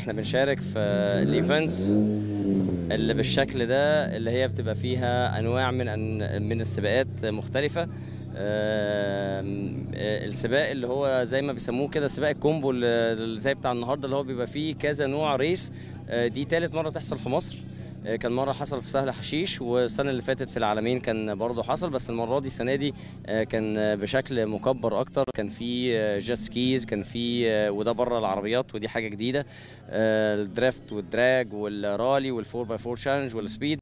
احنا بنشارك في الايفنتس اللي بالشكل ده اللي هي بتبقى فيها انواع من أن- من السباقات مختلفه آم، آه، السباق اللي هو زي ما بيسموه كده سباق الكومبو اللي اللي زي بتاع النهارده اللي هو بيبقى فيه كذا نوع ريس آه، دي تالت مره تحصل في مصر آه، كان مره حصل في سهل حشيش والسنه اللي فاتت في العالمين كان برضه حصل بس المره دي السنه دي آه، كان آه، بشكل مكبر اكتر كان في آه، جيت سكيز كان في آه، وده بره العربيات ودي حاجه جديده آه، الدرافت والدراج والرالي والفور باي فور تشالنج والسبيد